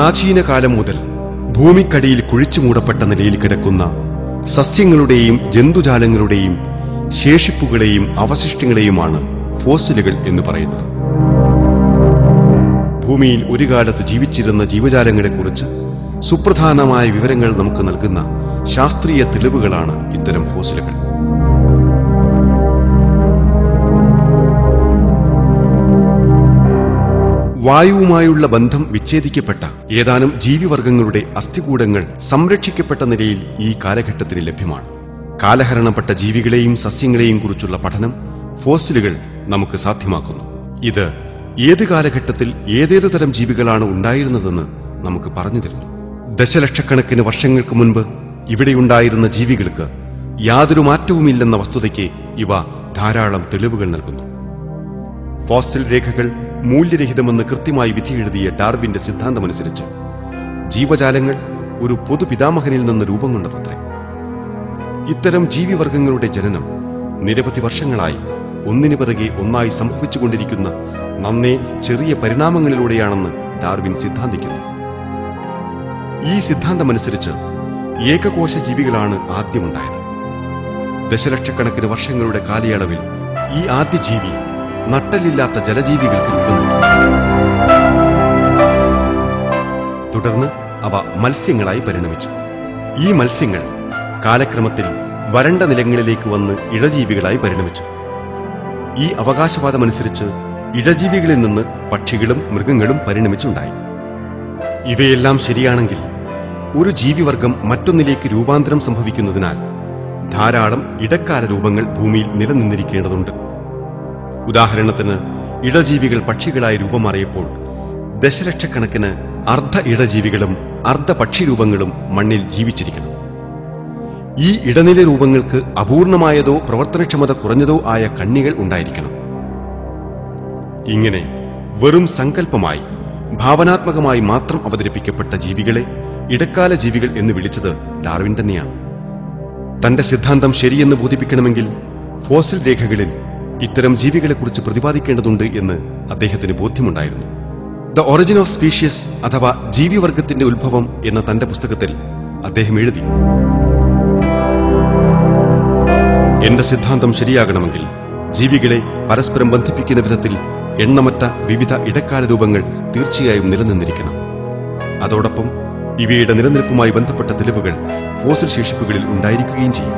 പ്രാചീന കാലം മുതൽ ഭൂമിക്കടിയിൽ കുഴിച്ചു മൂടപ്പെട്ട നിലയിൽ കിടക്കുന്ന സസ്യങ്ങളുടെയും ജന്തുജാലങ്ങളുടെയും ശേഷിപ്പുകളെയും അവശിഷ്ടങ്ങളെയുമാണ് ഫോസിലുകൾ എന്ന് പറയുന്നത് ഭൂമിയിൽ ഒരു കാലത്ത് ജീവിച്ചിരുന്ന ജീവജാലങ്ങളെക്കുറിച്ച് സുപ്രധാനമായ വിവരങ്ങൾ നമുക്ക് നൽകുന്ന ശാസ്ത്രീയ തെളിവുകളാണ് ഇത്തരം ഫോസിലുകൾ വായുവുമായുള്ള ബന്ധം വിച്ഛേദിക്കപ്പെട്ട ഏതാനും ജീവിവർഗങ്ങളുടെ അസ്ഥികൂടങ്ങൾ സംരക്ഷിക്കപ്പെട്ട നിലയിൽ ഈ കാലഘട്ടത്തിന് ലഭ്യമാണ് കാലഹരണപ്പെട്ട ജീവികളെയും സസ്യങ്ങളെയും കുറിച്ചുള്ള പഠനം ഫോസിലുകൾ നമുക്ക് സാധ്യമാക്കുന്നു ഇത് ഏത് കാലഘട്ടത്തിൽ ഏതേത് തരം ജീവികളാണ് ഉണ്ടായിരുന്നതെന്ന് നമുക്ക് പറഞ്ഞു തരുന്നു ദശലക്ഷക്കണക്കിന് വർഷങ്ങൾക്ക് മുൻപ് ഇവിടെയുണ്ടായിരുന്ന ജീവികൾക്ക് യാതൊരു മാറ്റവുമില്ലെന്ന വസ്തുതയ്ക്ക് ഇവ ധാരാളം തെളിവുകൾ നൽകുന്നു ഫോസിൽ രേഖകൾ മൂല്യരഹിതമെന്ന് കൃത്യമായി വിധിയെഴുതിയ ഡാർവിന്റെ സിദ്ധാന്തമനുസരിച്ച് ജീവജാലങ്ങൾ ഒരു പൊതുപിതാമഹനിൽ നിന്ന് രൂപം കൊണ്ടതത്രേ ഇത്തരം ജീവിവർഗങ്ങളുടെ ജനനം നിരവധി വർഷങ്ങളായി ഒന്നിനു പിറകെ ഒന്നായി സംഭവിച്ചുകൊണ്ടിരിക്കുന്ന നന്നേ ചെറിയ പരിണാമങ്ങളിലൂടെയാണെന്ന് ഡാർവിൻ സിദ്ധാന്തിക്കുന്നു ഈ സിദ്ധാന്തമനുസരിച്ച് ഏകകോശ ജീവികളാണ് ആദ്യമുണ്ടായത് ദശലക്ഷക്കണക്കിന് വർഷങ്ങളുടെ കാലയളവിൽ ഈ ആദ്യ ജീവി നട്ടലില്ലാത്ത ജലജീവികൾക്ക് രൂപം നൽകി തുടർന്ന് അവ മത്സ്യങ്ങളായി പരിണമിച്ചു ഈ മത്സ്യങ്ങൾ കാലക്രമത്തിൽ വരണ്ട നിലങ്ങളിലേക്ക് വന്ന് ഇഴജീവികളായി പരിണമിച്ചു ഈ അവകാശവാദമനുസരിച്ച് ഇഴജീവികളിൽ നിന്ന് പക്ഷികളും മൃഗങ്ങളും പരിണമിച്ചുണ്ടായി ഇവയെല്ലാം ശരിയാണെങ്കിൽ ഒരു ജീവിവർഗം മറ്റൊന്നിലേക്ക് രൂപാന്തരം സംഭവിക്കുന്നതിനാൽ ധാരാളം ഇടക്കാല രൂപങ്ങൾ ഭൂമിയിൽ നിലനിന്നിരിക്കേണ്ടതുണ്ട് ഉദാഹരണത്തിന് ഇടജീവികൾ പക്ഷികളായി രൂപം മാറിയപ്പോൾ ദശലക്ഷക്കണക്കിന് അർദ്ധ ഇടജീവികളും അർദ്ധ പക്ഷിരൂപങ്ങളും മണ്ണിൽ ജീവിച്ചിരിക്കണം ഈ ഇടനില രൂപങ്ങൾക്ക് അപൂർണമായതോ പ്രവർത്തനക്ഷമത കുറഞ്ഞതോ ആയ കണ്ണികൾ ഉണ്ടായിരിക്കണം ഇങ്ങനെ വെറും സങ്കല്പമായി ഭാവനാത്മകമായി മാത്രം അവതരിപ്പിക്കപ്പെട്ട ജീവികളെ ഇടക്കാല ജീവികൾ എന്ന് വിളിച്ചത് ഡാർവിൻ തന്നെയാണ് തന്റെ സിദ്ധാന്തം ശരിയെന്ന് ബോധിപ്പിക്കണമെങ്കിൽ ഫോസിൽ രേഖകളിൽ ഇത്തരം ജീവികളെക്കുറിച്ച് പ്രതിപാദിക്കേണ്ടതുണ്ട് എന്ന് അദ്ദേഹത്തിന് ബോധ്യമുണ്ടായിരുന്നു ദ ഒറിജിൻ ഓഫ് സ്പീഷ്യസ് അഥവാ ജീവിവർഗത്തിന്റെ ഉത്ഭവം എന്ന തന്റെ പുസ്തകത്തിൽ അദ്ദേഹം എഴുതി എന്റെ സിദ്ധാന്തം ശരിയാകണമെങ്കിൽ ജീവികളെ പരസ്പരം ബന്ധിപ്പിക്കുന്ന വിധത്തിൽ എണ്ണമറ്റ വിവിധ ഇടക്കാല രൂപങ്ങൾ തീർച്ചയായും നിലനിന്നിരിക്കണം അതോടൊപ്പം ഇവയുടെ നിലനിൽപ്പുമായി ബന്ധപ്പെട്ട തെളിവുകൾ ഫോസിൽ ശേഷിപ്പുകളിൽ ഉണ്ടായിരിക്കുകയും ചെയ്യും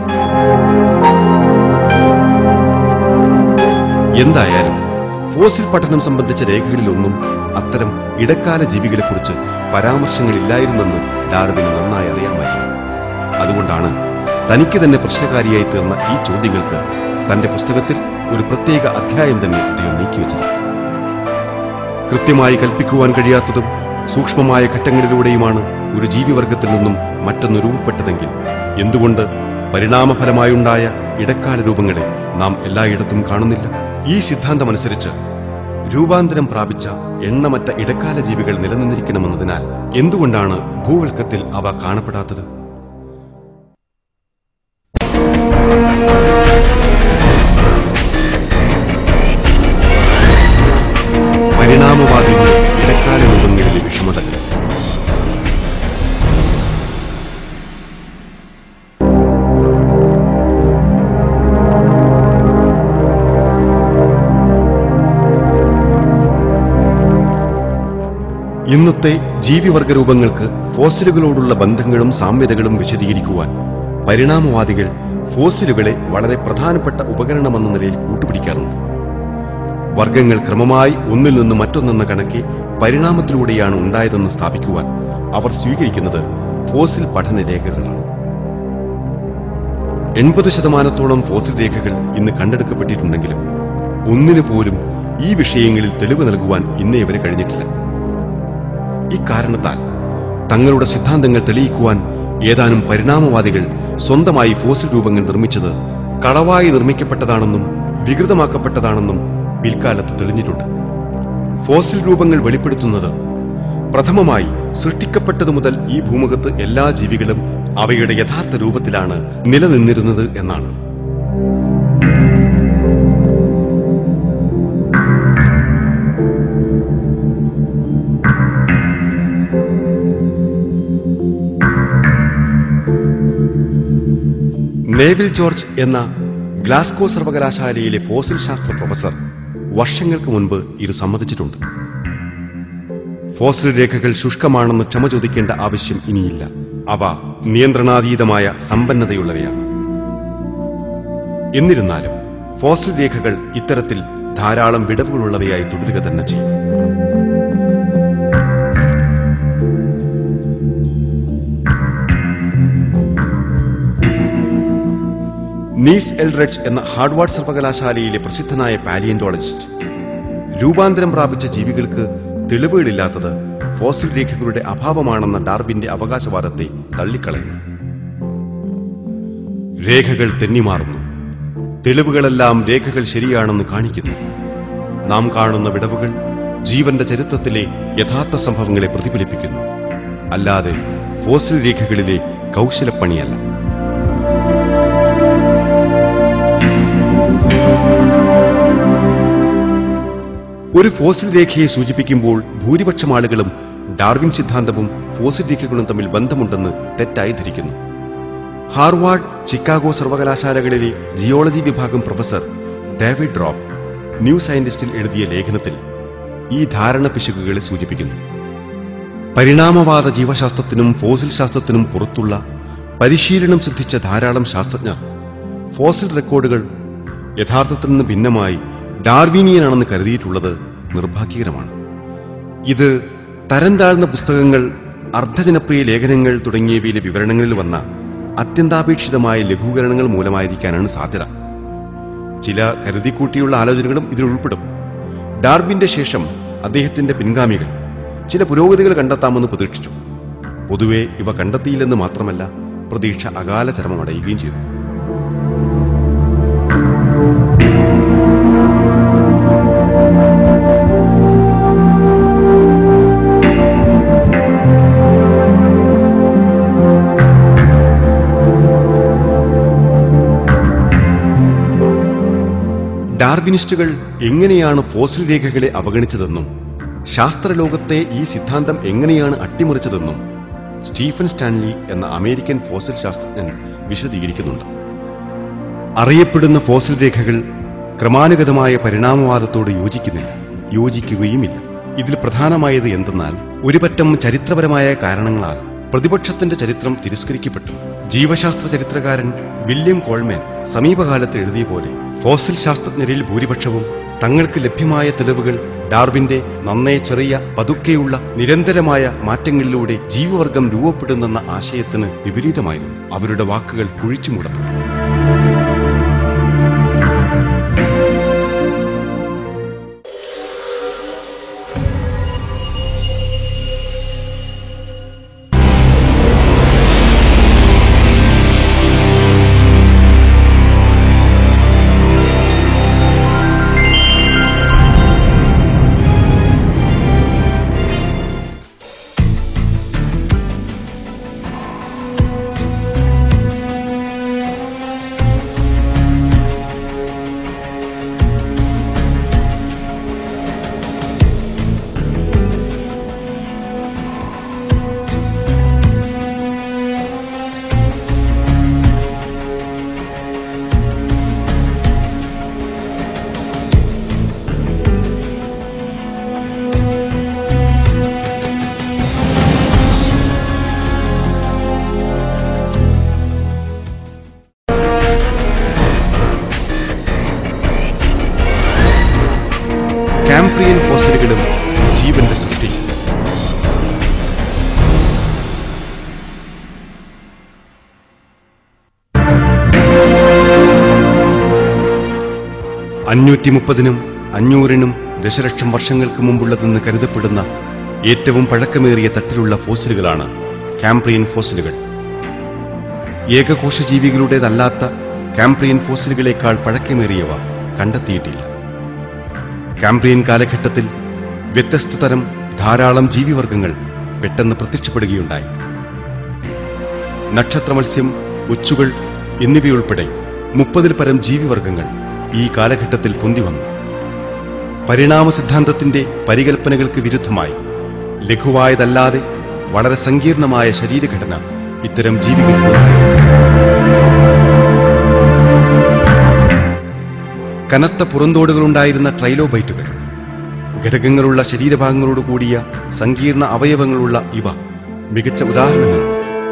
എന്തായാലും ഫോസിൽ പഠനം സംബന്ധിച്ച രേഖകളിലൊന്നും അത്തരം ഇടക്കാല ജീവികളെക്കുറിച്ച് പരാമർശങ്ങളില്ലായിരുന്നെന്ന് ഡാർവിന് നന്നായി അറിയാമായിരുന്നു അതുകൊണ്ടാണ് തനിക്ക് തന്നെ പ്രശ്നകാരിയായി തീർന്ന ഈ ചോദ്യങ്ങൾക്ക് തന്റെ പുസ്തകത്തിൽ ഒരു പ്രത്യേക അധ്യായം തന്നെ അദ്ദേഹം നീക്കിവെച്ചത് കൃത്യമായി കൽപ്പിക്കുവാൻ കഴിയാത്തതും സൂക്ഷ്മമായ ഘട്ടങ്ങളിലൂടെയുമാണ് ഒരു ജീവിവർഗത്തിൽ നിന്നും മറ്റൊന്ന് രൂപപ്പെട്ടതെങ്കിൽ എന്തുകൊണ്ട് പരിണാമഫലമായുണ്ടായ ഇടക്കാല രൂപങ്ങളെ നാം എല്ലായിടത്തും കാണുന്നില്ല ഈ സിദ്ധാന്തമനുസരിച്ച് രൂപാന്തരം പ്രാപിച്ച എണ്ണമറ്റ ഇടക്കാല ജീവികൾ നിലനിന്നിരിക്കണമെന്നതിനാൽ എന്തുകൊണ്ടാണ് ഭൂവൽക്കത്തിൽ അവ കാണപ്പെടാത്തത് പരിണാമവാദികളുടെ ഇടക്കാല രൂപങ്ങളിലെ വിഷമതകൾ ഇന്നത്തെ ജീവിവർഗ രൂപങ്ങൾക്ക് ഫോസിലുകളോടുള്ള ബന്ധങ്ങളും സാമ്യതകളും വിശദീകരിക്കുവാൻ പരിണാമവാദികൾ ഫോസിലുകളെ വളരെ പ്രധാനപ്പെട്ട ഉപകരണമെന്ന നിലയിൽ കൂട്ടുപിടിക്കാറുണ്ട് വർഗങ്ങൾ ക്രമമായി ഒന്നിൽ നിന്ന് മറ്റൊന്നെന്ന കണക്കെ പരിണാമത്തിലൂടെയാണ് ഉണ്ടായതെന്ന് സ്ഥാപിക്കുവാൻ അവർ സ്വീകരിക്കുന്നത് ഫോസിൽ പഠന രേഖകളാണ് എൺപത് ശതമാനത്തോളം ഫോസിൽ രേഖകൾ ഇന്ന് കണ്ടെടുക്കപ്പെട്ടിട്ടുണ്ടെങ്കിലും ഒന്നിനു പോലും ഈ വിഷയങ്ങളിൽ തെളിവ് നൽകുവാൻ ഇന്നേ വരെ കഴിഞ്ഞിട്ടില്ല ഇക്കാരണത്താൽ തങ്ങളുടെ സിദ്ധാന്തങ്ങൾ തെളിയിക്കുവാൻ ഏതാനും പരിണാമവാദികൾ സ്വന്തമായി ഫോസിൽ രൂപങ്ങൾ നിർമ്മിച്ചത് കളവായി നിർമ്മിക്കപ്പെട്ടതാണെന്നും വികൃതമാക്കപ്പെട്ടതാണെന്നും പിൽക്കാലത്ത് തെളിഞ്ഞിട്ടുണ്ട് ഫോസിൽ രൂപങ്ങൾ വെളിപ്പെടുത്തുന്നത് പ്രഥമമായി സൃഷ്ടിക്കപ്പെട്ടതു മുതൽ ഈ ഭൂമുഖത്ത് എല്ലാ ജീവികളും അവയുടെ യഥാർത്ഥ രൂപത്തിലാണ് നിലനിന്നിരുന്നത് എന്നാണ് നേവിൽ ജോർജ് എന്ന ഗ്ലാസ്കോ സർവകലാശാലയിലെ ഫോസിൽ ശാസ്ത്ര പ്രൊഫസർ വർഷങ്ങൾക്ക് മുൻപ് ഇത് സമ്മതിച്ചിട്ടുണ്ട് ഫോസിൽ രേഖകൾ ശുഷ്കമാണെന്ന് ക്ഷമ ചോദിക്കേണ്ട ആവശ്യം ഇനിയില്ല അവ നിയന്ത്രണാതീതമായ സമ്പന്നതയുള്ളവയാണ് എന്നിരുന്നാലും ഫോസിൽ രേഖകൾ ഇത്തരത്തിൽ ധാരാളം വിടവുകളുള്ളവയായി തുടരുക തന്നെ ചെയ്യും നീസ് എൽറെഡ്ജ് എന്ന ഹാർഡ്വാർഡ് സർവകലാശാലയിലെ പ്രസിദ്ധനായ പാലിയന്റോളജിസ്റ്റ് രൂപാന്തരം പ്രാപിച്ച ജീവികൾക്ക് തെളിവുകളില്ലാത്തത് ഫോസിൽ രേഖകളുടെ അഭാവമാണെന്ന ഡാർവിന്റെ അവകാശവാദത്തെ തള്ളിക്കളയുന്നു രേഖകൾ തെന്നിമാറുന്നു തെളിവുകളെല്ലാം രേഖകൾ ശരിയാണെന്ന് കാണിക്കുന്നു നാം കാണുന്ന വിടവുകൾ ജീവന്റെ ചരിത്രത്തിലെ യഥാർത്ഥ സംഭവങ്ങളെ പ്രതിഫലിപ്പിക്കുന്നു അല്ലാതെ ഫോസിൽ രേഖകളിലെ കൗശലപ്പണിയല്ല ഒരു ഫോസിൽ രേഖയെ സൂചിപ്പിക്കുമ്പോൾ ഭൂരിപക്ഷം ആളുകളും ഡാർവിൻ സിദ്ധാന്തവും ഫോസിൽ രേഖകളും തമ്മിൽ ബന്ധമുണ്ടെന്ന് തെറ്റായി ധരിക്കുന്നു ഹാർവാർഡ് ചിക്കാഗോ സർവകലാശാലകളിലെ ജിയോളജി വിഭാഗം പ്രൊഫസർ ഡേവിഡ് ഡ്രോപ്പ് ന്യൂ സയന്റിസ്റ്റിൽ എഴുതിയ ലേഖനത്തിൽ ഈ ധാരണ പിശകുകളെ സൂചിപ്പിക്കുന്നു പരിണാമവാദ ജീവശാസ്ത്രത്തിനും ഫോസിൽ ശാസ്ത്രത്തിനും പുറത്തുള്ള പരിശീലനം സിദ്ധിച്ച ധാരാളം ശാസ്ത്രജ്ഞർ ഫോസിൽ റെക്കോർഡുകൾ യഥാർത്ഥത്തിൽ നിന്ന് ഭിന്നമായി ഡാർവീനിയനാണെന്ന് കരുതിയിട്ടുള്ളത് നിർഭാഗ്യകരമാണ് ഇത് തരം താഴ്ന്ന പുസ്തകങ്ങൾ അർദ്ധജനപ്രിയ ലേഖനങ്ങൾ തുടങ്ങിയവയിലെ വിവരണങ്ങളിൽ വന്ന അത്യന്താപേക്ഷിതമായ ലഘൂകരണങ്ങൾ മൂലമായിരിക്കാനാണ് സാധ്യത ചില കരുതിക്കൂട്ടിയുള്ള ആലോചനകളും ഇതിൽ ഉൾപ്പെടും ഡാർവിന്റെ ശേഷം അദ്ദേഹത്തിന്റെ പിൻഗാമികൾ ചില പുരോഗതികൾ കണ്ടെത്താമെന്ന് പ്രതീക്ഷിച്ചു പൊതുവെ ഇവ കണ്ടെത്തിയില്ലെന്ന് മാത്രമല്ല പ്രതീക്ഷ അകാല ചരമമടയുകയും ചെയ്തു ഡാർവിനിസ്റ്റുകൾ എങ്ങനെയാണ് ഫോസിൽ രേഖകളെ അവഗണിച്ചതെന്നും ശാസ്ത്രലോകത്തെ ഈ സിദ്ധാന്തം എങ്ങനെയാണ് അട്ടിമറിച്ചതെന്നും സ്റ്റീഫൻ സ്റ്റാൻലി എന്ന അമേരിക്കൻ ഫോസിൽ ശാസ്ത്രജ്ഞൻ വിശദീകരിക്കുന്നുണ്ട് അറിയപ്പെടുന്ന ഫോസിൽ രേഖകൾ ക്രമാനുഗതമായ പരിണാമവാദത്തോട് യോജിക്കുന്നില്ല യോജിക്കുകയുമില്ല ഇതിൽ പ്രധാനമായത് എന്തെന്നാൽ ഒരുപറ്റം ചരിത്രപരമായ കാരണങ്ങളാൽ പ്രതിപക്ഷത്തിന്റെ ചരിത്രം തിരസ്കരിക്കപ്പെട്ടു ജീവശാസ്ത്ര ചരിത്രകാരൻ വില്യം കോൾമാൻ സമീപകാലത്ത് എഴുതിയ പോലെ ഫോസിൽ ശാസ്ത്രജ്ഞരിൽ ഭൂരിപക്ഷവും തങ്ങൾക്ക് ലഭ്യമായ തെളിവുകൾ ഡാർവിന്റെ നന്നേ ചെറിയ പതുക്കെയുള്ള നിരന്തരമായ മാറ്റങ്ങളിലൂടെ ജീവവർഗം രൂപപ്പെടുന്നെന്ന ആശയത്തിന് വിപരീതമായിരുന്നു അവരുടെ വാക്കുകൾ കുഴിച്ചു മൂടപ്പെട്ടു കാംപ്രിയൻ ഫോസിലുകളും ജീവന്റെ സൃഷ്ടി അഞ്ഞൂറ്റി മുപ്പതിനും അഞ്ഞൂറിനും ദശലക്ഷം വർഷങ്ങൾക്ക് മുമ്പുള്ളതെന്ന് കരുതപ്പെടുന്ന ഏറ്റവും പഴക്കമേറിയ തട്ടിലുള്ള ഫോസിലുകളാണ് കാംപ്രിയൻ ഫോസിലുകൾ ഏകകോശജീവികളുടേതല്ലാത്ത കാംപ്രിയൻ ഫോസിലുകളേക്കാൾ പഴക്കമേറിയവ കണ്ടെത്തിയിട്ടില്ല കാംബ്രിയൻ കാലഘട്ടത്തിൽ വ്യത്യസ്ത തരം ധാരാളം ജീവിവർഗങ്ങൾ പെട്ടെന്ന് പ്രത്യക്ഷപ്പെടുകയുണ്ടായി നക്ഷത്രമത്സ്യം ഒച്ചുകൾ എന്നിവയുൾപ്പെടെ മുപ്പതിൽ പരം ജീവിവർഗങ്ങൾ ഈ കാലഘട്ടത്തിൽ പൊന്തി വന്നു പരിണാമ സിദ്ധാന്തത്തിന്റെ പരികൽപ്പനകൾക്ക് വിരുദ്ധമായി ലഘുവായതല്ലാതെ വളരെ സങ്കീർണമായ ശരീരഘടന ഇത്തരം ജീവികൾക്കുണ്ടായി കനത്ത പുറന്തോടുകളുണ്ടായിരുന്ന ട്രൈലോബൈറ്റുകൾ ഘടകങ്ങളുള്ള ശരീരഭാഗങ്ങളോട് കൂടിയ സങ്കീർണ അവയവങ്ങളുള്ള ഇവ മികച്ച ഉദാഹരണങ്ങളാണ്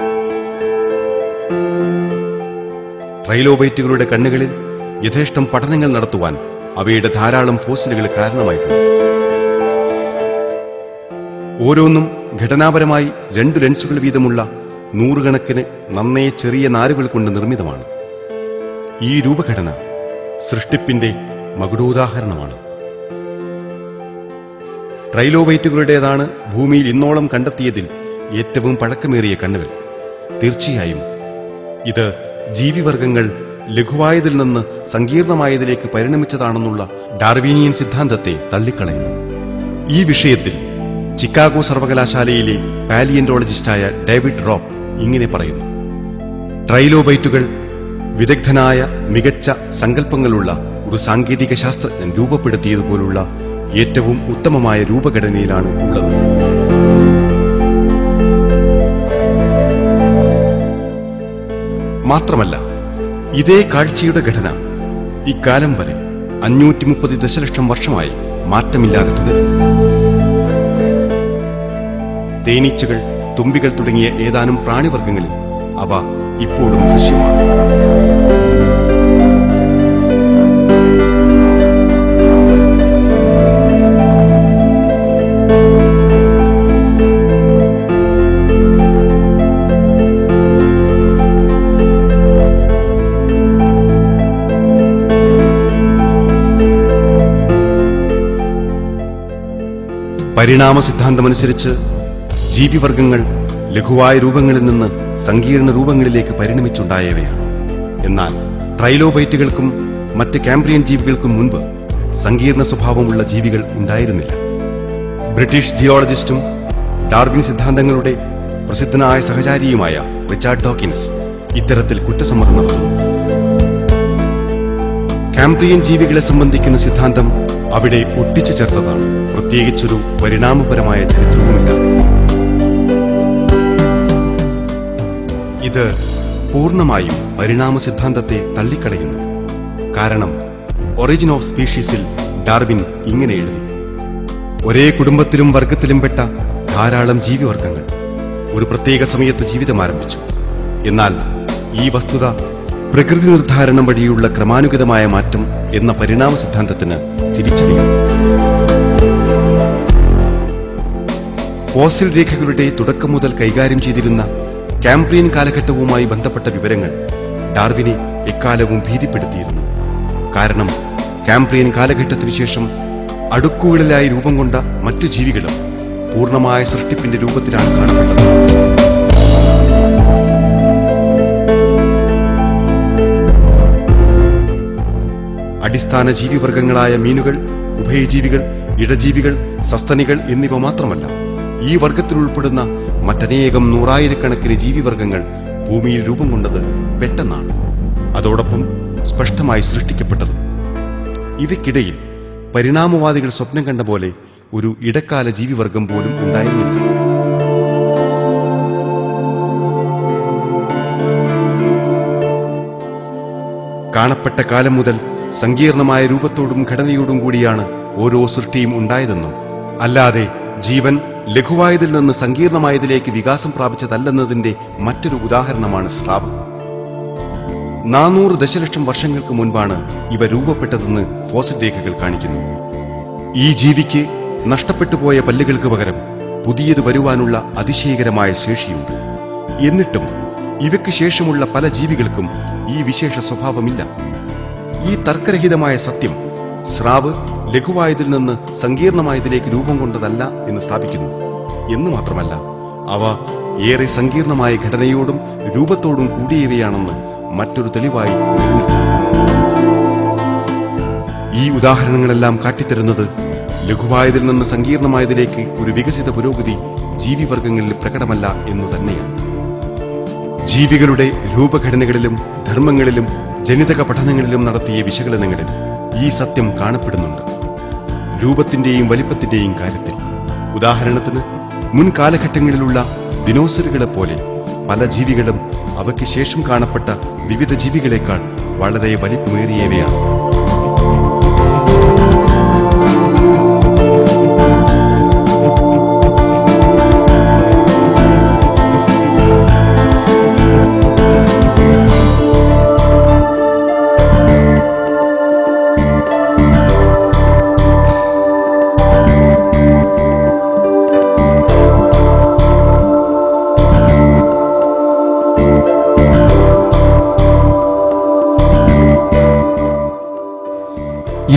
ട്രൈലോബൈറ്റുകളുടെ കണ്ണുകളിൽ യഥേഷ്ടം പഠനങ്ങൾ നടത്തുവാൻ അവയുടെ ധാരാളം ഫോസിലുകൾ കാരണമായിട്ടുണ്ട് ഓരോന്നും ഘടനാപരമായി രണ്ടു ലെൻസുകൾ വീതമുള്ള നൂറുകണക്കിന് നന്നേ ചെറിയ നാരുകൾ കൊണ്ട് നിർമ്മിതമാണ് ഈ രൂപഘടന സൃഷ്ടിപ്പിന്റെ മകുടോദാഹരണമാണ് ട്രൈലോബൈറ്റുകളുടേതാണ് ഭൂമിയിൽ ഇന്നോളം കണ്ടെത്തിയതിൽ ഏറ്റവും പഴക്കമേറിയ കണ്ണുകൾ തീർച്ചയായും ഇത് ജീവിവർഗങ്ങൾ ലഘുവായതിൽ നിന്ന് സങ്കീർണമായതിലേക്ക് പരിണമിച്ചതാണെന്നുള്ള ഡാർവീനിയൻ സിദ്ധാന്തത്തെ തള്ളിക്കളയുന്നു ഈ വിഷയത്തിൽ ചിക്കാഗോ സർവകലാശാലയിലെ പാലിയന്റോളജിസ്റ്റായ ഡേവിഡ് റോപ്പ് ഇങ്ങനെ പറയുന്നു ട്രൈലോബൈറ്റുകൾ വിദഗ്ധനായ മികച്ച സങ്കല്പങ്ങളുള്ള ഒരു സാങ്കേതിക ശാസ്ത്രജ്ഞൻ രൂപപ്പെടുത്തിയതുപോലുള്ള ഏറ്റവും ഉത്തമമായ രൂപഘടനയിലാണ് ഉള്ളത് മാത്രമല്ല ഇതേ കാഴ്ചയുടെ ഘടന ഇക്കാലം വരെ അഞ്ഞൂറ്റി മുപ്പത് ദശലക്ഷം വർഷമായി മാറ്റമില്ലാതെ തുടരും തേനീച്ചകൾ തുമ്പികൾ തുടങ്ങിയ ഏതാനും പ്രാണിവർഗങ്ങളിൽ അവ ഇപ്പോഴും ദൃശ്യമാണ് പരിണാമ സിദ്ധാന്തമനുസരിച്ച് ജീവിവർഗങ്ങൾ ലഘുവായ രൂപങ്ങളിൽ നിന്ന് സങ്കീർണ രൂപങ്ങളിലേക്ക് പരിണമിച്ചുണ്ടായവയാണ് എന്നാൽ ട്രൈലോബൈറ്റുകൾക്കും മറ്റ് കാംബ്രിയൻ ജീവികൾക്കും മുൻപ് സങ്കീർണ സ്വഭാവമുള്ള ജീവികൾ ഉണ്ടായിരുന്നില്ല ബ്രിട്ടീഷ് ജിയോളജിസ്റ്റും ഡാർവിൻ സിദ്ധാന്തങ്ങളുടെ പ്രസിദ്ധനായ സഹചാരിയുമായ റിച്ചാർഡ് ഡോക്കിൻസ് ഇത്തരത്തിൽ കുറ്റസമ്മതം നടത്തുന്നു കാംബ്രിയൻ ജീവികളെ സംബന്ധിക്കുന്ന സിദ്ധാന്തം അവിടെ ഒട്ടിച്ചു ചേർത്തതാണ് പ്രത്യേകിച്ചൊരു പരിണാമപരമായ ചരിത്രവുമില്ല ഇത് പൂർണ്ണമായും പരിണാമ സിദ്ധാന്തത്തെ തള്ളിക്കളയുന്നു കാരണം ഒറിജിൻ ഓഫ് സ്പീഷീസിൽ ഡാർവിൻ ഇങ്ങനെ എഴുതി ഒരേ കുടുംബത്തിലും വർഗത്തിലും പെട്ട ധാരാളം ജീവിവർഗങ്ങൾ ഒരു പ്രത്യേക സമയത്ത് ജീവിതം ആരംഭിച്ചു എന്നാൽ ഈ വസ്തുത പ്രകൃതി നിർദ്ധാരണം വഴിയുള്ള ക്രമാനുഗതമായ മാറ്റം എന്ന പരിണാമ സിദ്ധാന്തത്തിന് തിരിച്ചടിയാണ് ഫോസിൽ രേഖകളുടെ തുടക്കം മുതൽ കൈകാര്യം ചെയ്തിരുന്ന കാംബ്രിയൻ കാലഘട്ടവുമായി ബന്ധപ്പെട്ട വിവരങ്ങൾ ഡാർവിനെ എക്കാലവും ഭീതിപ്പെടുത്തിയിരുന്നു കാരണം കാംബ്രിയൻ കാലഘട്ടത്തിനു ശേഷം അടുക്കുകളിലായി രൂപം കൊണ്ട മറ്റു ജീവികളും പൂർണ്ണമായ സൃഷ്ടിപ്പിന്റെ രൂപത്തിലാണ് കാണപ്പെട്ടത് അടിസ്ഥാന ജീവിവർഗങ്ങളായ മീനുകൾ ഉഭയജീവികൾ ഇടജീവികൾ സസ്തനികൾ എന്നിവ മാത്രമല്ല ഈ വർഗത്തിൽ ഉൾപ്പെടുന്ന മറ്റനേകം നൂറായിരക്കണക്കിന് ജീവിവർഗങ്ങൾ ഭൂമിയിൽ രൂപം കൊണ്ടത് പെട്ടെന്നാണ് അതോടൊപ്പം സ്പഷ്ടമായി സൃഷ്ടിക്കപ്പെട്ടതും ഇവയ്ക്കിടയിൽ പരിണാമവാദികൾ സ്വപ്നം കണ്ട പോലെ ഒരു ഇടക്കാല ജീവിവർഗം പോലും ഉണ്ടായിരുന്നില്ല കാണപ്പെട്ട കാലം മുതൽ സങ്കീർണമായ രൂപത്തോടും ഘടനയോടും കൂടിയാണ് ഓരോ സൃഷ്ടിയും ഉണ്ടായതെന്നും അല്ലാതെ ജീവൻ ലഘുവായതിൽ നിന്ന് സങ്കീർണമായതിലേക്ക് വികാസം പ്രാപിച്ചതല്ലെന്നതിന്റെ മറ്റൊരു ഉദാഹരണമാണ് സ്രാവ് നാനൂറ് ദശലക്ഷം വർഷങ്ങൾക്ക് മുൻപാണ് ഇവ രൂപപ്പെട്ടതെന്ന് ഫോസിൽ രേഖകൾ കാണിക്കുന്നു ഈ ജീവിക്ക് നഷ്ടപ്പെട്ടു പോയ പല്ലുകൾക്ക് പകരം പുതിയത് വരുവാനുള്ള അതിശയകരമായ ശേഷിയുണ്ട് എന്നിട്ടും ഇവയ്ക്ക് ശേഷമുള്ള പല ജീവികൾക്കും ഈ വിശേഷ സ്വഭാവമില്ല ഈ തർക്കരഹിതമായ സത്യം സ്രാവ് ലഘുവായതിൽ നിന്ന് സങ്കീർണമായതിലേക്ക് രൂപം കൊണ്ടതല്ല എന്ന് സ്ഥാപിക്കുന്നു എന്ന് മാത്രമല്ല അവ ഏറെ സങ്കീർണമായ ഘടനയോടും രൂപത്തോടും കൂടിയവയാണെന്ന് മറ്റൊരു തെളിവായി നിലനിൽക്കുന്നു ഈ ഉദാഹരണങ്ങളെല്ലാം കാട്ടിത്തരുന്നത് ലഘുവായതിൽ നിന്ന് സങ്കീർണമായതിലേക്ക് ഒരു വികസിത പുരോഗതി ജീവിവർഗങ്ങളിൽ പ്രകടമല്ല എന്നു തന്നെയാണ് ജീവികളുടെ രൂപഘടനകളിലും ധർമ്മങ്ങളിലും ജനിതക പഠനങ്ങളിലും നടത്തിയ വിശകലനങ്ങളിൽ ഈ സത്യം കാണപ്പെടുന്നുണ്ട് രൂപത്തിന്റെയും വലിപ്പത്തിന്റെയും കാര്യത്തിൽ ഉദാഹരണത്തിന് മുൻ കാലഘട്ടങ്ങളിലുള്ള ദിനോസറുകളെ പോലെ പല ജീവികളും അവയ്ക്ക് ശേഷം കാണപ്പെട്ട വിവിധ ജീവികളെക്കാൾ വളരെ വലിപ്പമേറിയവയാണ്